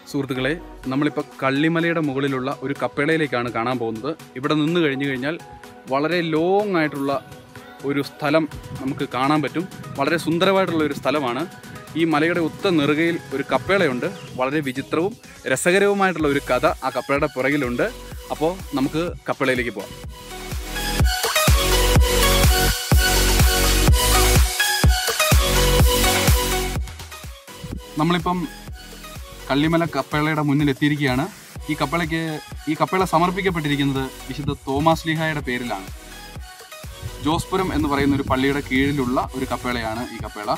സുഹൃത്തുക്കളെ നമ്മളിപ്പോൾ കള്ളിമലയുടെ മുകളിലുള്ള ഒരു കപ്പേളയിലേക്കാണ് കാണാൻ പോകുന്നത് ഇവിടെ നിന്ന് കഴിഞ്ഞു കഴിഞ്ഞാൽ വളരെ ലോങ് ആയിട്ടുള്ള ഒരു സ്ഥലം നമുക്ക് കാണാൻ പറ്റും വളരെ സുന്ദരമായിട്ടുള്ള ഒരു സ്ഥലമാണ് ഈ മലയുടെ ഒത്ത നെറുകയിൽ ഒരു കപ്പേളയുണ്ട് വളരെ വിചിത്രവും രസകരവുമായിട്ടുള്ള ഒരു കഥ ആ കപ്പേളയുടെ പുറകിലുണ്ട് അപ്പോൾ നമുക്ക് കപ്പേളയിലേക്ക് പോകാം നമ്മളിപ്പം കള്ളിമല കപ്പേളയുടെ മുന്നിൽ എത്തിയിരിക്കുകയാണ് ഈ കപ്പേളയ്ക്ക് ഈ കപ്പേള സമർപ്പിക്കപ്പെട്ടിരിക്കുന്നത് വിശുദ്ധ തോമാസ് ലീഹായുടെ പേരിലാണ് ജോസ്പുരം എന്ന് പറയുന്ന ഒരു പള്ളിയുടെ കീഴിലുള്ള ഒരു കപ്പേളയാണ് ഈ കപ്പേള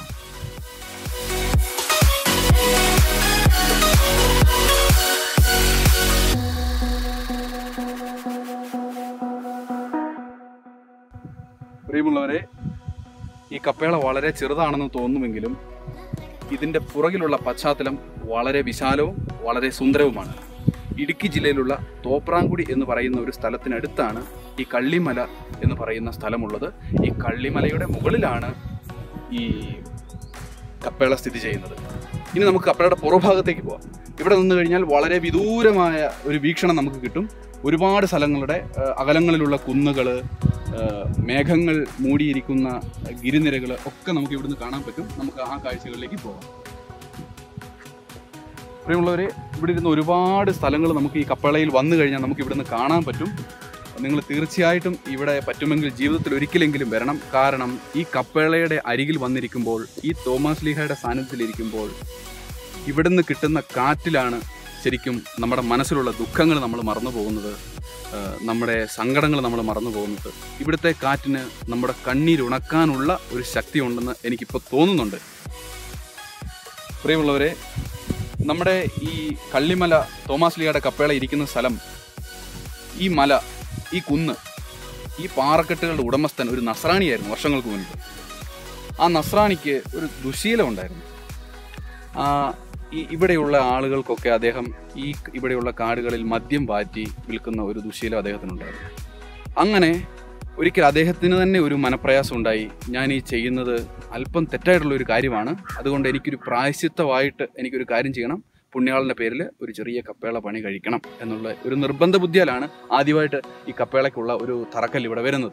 പ്രിയമുള്ളവരെ ഈ കപ്പേള വളരെ ചെറുതാണെന്ന് തോന്നുമെങ്കിലും ഇതിൻ്റെ പുറകിലുള്ള പശ്ചാത്തലം വളരെ വിശാലവും വളരെ സുന്ദരവുമാണ് ഇടുക്കി ജില്ലയിലുള്ള തോപ്രാങ്കുടി എന്ന് പറയുന്ന ഒരു സ്ഥലത്തിനടുത്താണ് ഈ കള്ളിമല എന്ന് പറയുന്ന സ്ഥലമുള്ളത് ഈ കള്ളിമലയുടെ മുകളിലാണ് ഈ കപ്പേള സ്ഥിതി ചെയ്യുന്നത് ഇനി നമുക്ക് കപ്പേളയുടെ പുറഭാഗത്തേക്ക് പോവാം ഇവിടെ നിന്ന് കഴിഞ്ഞാൽ വളരെ വിദൂരമായ ഒരു വീക്ഷണം നമുക്ക് കിട്ടും ഒരുപാട് സ്ഥലങ്ങളുടെ ആ, അകലങ്ങളിലുള്ള കുന്നുകൾ മേഘങ്ങൾ മൂടിയിരിക്കുന്ന ഗിരിനിരകൾ ഒക്കെ നമുക്ക് ഇവിടുന്ന് കാണാൻ പറ്റും നമുക്ക് ആ കാഴ്ചകളിലേക്ക് പോകാം പ്രിയമുള്ളവരെ ഇവിടെ ഇരുന്ന് ഒരുപാട് സ്ഥലങ്ങൾ നമുക്ക് ഈ കപ്പളയിൽ വന്നു കഴിഞ്ഞാൽ നമുക്ക് ഇവിടുന്ന് കാണാൻ പറ്റും നിങ്ങൾ തീർച്ചയായിട്ടും ഇവിടെ പറ്റുമെങ്കിൽ ജീവിതത്തിൽ ഒരിക്കലെങ്കിലും വരണം കാരണം ഈ കപ്പേളയുടെ അരികിൽ വന്നിരിക്കുമ്പോൾ ഈ തോമസ് ലീഹയുടെ സാന്നിധ്യത്തിലിരിക്കുമ്പോൾ ഇവിടുന്ന് കിട്ടുന്ന കാറ്റിലാണ് ശരിക്കും നമ്മുടെ മനസ്സിലുള്ള ദുഃഖങ്ങൾ നമ്മൾ മറന്നു പോകുന്നത് ആ, നമ്മുടെ സങ്കടങ്ങൾ നമ്മൾ മറന്നു പോകുന്നത് ഇവിടുത്തെ കാറ്റിന് നമ്മുടെ കണ്ണീരുണക്കാനുള്ള ഒരു ശക്തി ഉണ്ടെന്ന് എനിക്കിപ്പോൾ തോന്നുന്നുണ്ട് പ്രിയമുള്ളവരെ നമ്മുടെ ഈ കള്ളിമല തോമാസ് ലിയുടെ കപ്പേള ഇരിക്കുന്ന സ്ഥലം ഈ മല ഈ കുന്ന് ഈ പാറക്കെട്ടുകളുടെ ഉടമസ്ഥൻ ഒരു നസ്രാണിയായിരുന്നു വർഷങ്ങൾക്ക് മുൻപ് ആ നസ്രാണിക്ക് ഒരു ദുശീലം ഉണ്ടായിരുന്നു ആ ഈ ഇവിടെയുള്ള ആളുകൾക്കൊക്കെ അദ്ദേഹം ഈ ഇവിടെയുള്ള കാടുകളിൽ മദ്യം വാറ്റി വിൽക്കുന്ന ഒരു ദുശീലം അദ്ദേഹത്തിനുണ്ടായിരുന്നു അങ്ങനെ ഒരിക്കൽ അദ്ദേഹത്തിന് തന്നെ ഒരു മനപ്രയാസം ഉണ്ടായി ഞാൻ ഈ ചെയ്യുന്നത് അല്പം തെറ്റായിട്ടുള്ള ഒരു കാര്യമാണ് അതുകൊണ്ട് എനിക്കൊരു പ്രായശ്ചിത്തമായിട്ട് എനിക്കൊരു കാര്യം ചെയ്യണം പുണ്യാളൻ്റെ പേരിൽ ഒരു ചെറിയ കപ്പേള പണി കഴിക്കണം എന്നുള്ള ഒരു നിർബന്ധ ബുദ്ധിയാലാണ് ആദ്യമായിട്ട് ഈ കപ്പേളയ്ക്കുള്ള ഒരു തറക്കൽ ഇവിടെ വരുന്നത്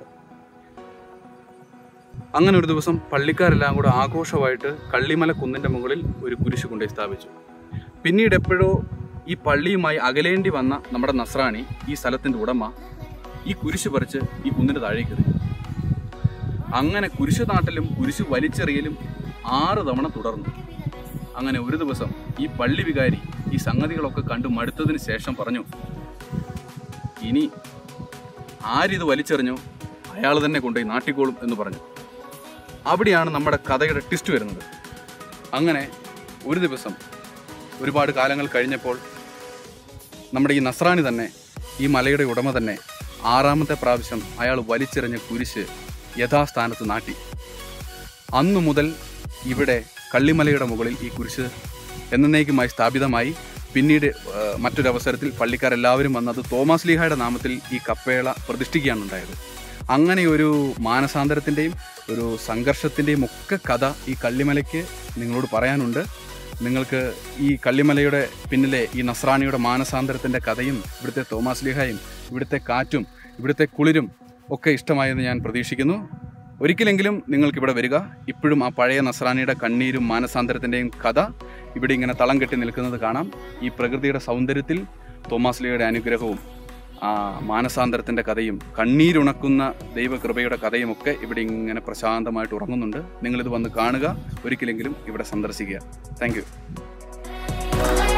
അങ്ങനെ ഒരു ദിവസം പള്ളിക്കാരെല്ലാം കൂടെ ആഘോഷമായിട്ട് കള്ളിമല കുന്നിൻ്റെ മുകളിൽ ഒരു കുരിശ് കൊണ്ടുപോയി സ്ഥാപിച്ചു പിന്നീട് എപ്പോഴോ ഈ പള്ളിയുമായി അകലേണ്ടി വന്ന നമ്മുടെ നസ്രാണി ഈ സ്ഥലത്തിൻ്റെ ഉടമ ഈ കുരിശ് പറിച്ച് ഈ കുന്നിൻ്റെ താഴേക്ക് എറിഞ്ഞു അങ്ങനെ കുരിശ് നാട്ടിലും കുരിശ് വലിച്ചെറിയലും ആറ് തവണ തുടർന്നു അങ്ങനെ ഒരു ദിവസം ഈ പള്ളി വികാരി ഈ സംഗതികളൊക്കെ കണ്ടു മടുത്തതിന് ശേഷം പറഞ്ഞു ഇനി ആരിത് വലിച്ചെറിഞ്ഞോ അയാൾ തന്നെ കൊണ്ടുപോയി നാട്ടിക്കോളും എന്ന് പറഞ്ഞു അവിടെയാണ് നമ്മുടെ കഥയുടെ ട്വിസ്റ്റ് വരുന്നത് അങ്ങനെ ഒരു ദിവസം ഒരുപാട് കാലങ്ങൾ കഴിഞ്ഞപ്പോൾ നമ്മുടെ ഈ നസ്രാണി തന്നെ ഈ മലയുടെ ഉടമ തന്നെ ആറാമത്തെ പ്രാവശ്യം അയാൾ വലിച്ചെറിഞ്ഞ കുരിശ് യഥാസ്ഥാനത്ത് നാട്ടി അന്നു മുതൽ ഇവിടെ കള്ളിമലയുടെ മുകളിൽ ഈ കുരിശ് എന്നേക്കുമായി സ്ഥാപിതമായി പിന്നീട് ആ, മറ്റൊരവസരത്തിൽ പള്ളിക്കാരെല്ലാവരും വന്ന് അത് തോമസ് ലീഹയുടെ നാമത്തിൽ ഈ കപ്പേള പ്രതിഷ്ഠിക്കുകയാണ് ഉണ്ടായത് അങ്ങനെ ഒരു മാനസാന്തരത്തിൻ്റെയും ഒരു സംഘർഷത്തിൻ്റെയും ഒക്കെ കഥ ഈ കള്ളിമലയ്ക്ക് നിങ്ങളോട് പറയാനുണ്ട് നിങ്ങൾക്ക് ഈ കള്ളിമലയുടെ പിന്നിലെ ഈ നസ്രാണിയുടെ മാനസാന്തരത്തിൻ്റെ കഥയും ഇവിടുത്തെ തോമാസ് ലീഹയും ഇവിടുത്തെ കാറ്റും ഇവിടുത്തെ കുളിരും ഒക്കെ ഇഷ്ടമായെന്ന് ഞാൻ പ്രതീക്ഷിക്കുന്നു ഒരിക്കലെങ്കിലും നിങ്ങൾക്ക് ഇവിടെ വരിക ഇപ്പോഴും ആ പഴയ നസ്രാണിയുടെ കണ്ണീരും മാനസാന്തരത്തിൻ്റെയും കഥ ഇവിടെ ഇങ്ങനെ തളം കെട്ടി നിൽക്കുന്നത് കാണാം ഈ പ്രകൃതിയുടെ സൗന്ദര്യത്തിൽ തോമാസ് ലീഹയുടെ അനുഗ്രഹവും ആ മാനസാന്തരത്തിൻ്റെ കഥയും കണ്ണീരുണക്കുന്ന ദൈവകൃപയുടെ കഥയും ഒക്കെ ഇവിടെ ഇങ്ങനെ പ്രശാന്തമായിട്ട് ഉറങ്ങുന്നുണ്ട് നിങ്ങളിത് വന്ന് കാണുക ഒരിക്കലെങ്കിലും ഇവിടെ സന്ദർശിക്കുക താങ്ക്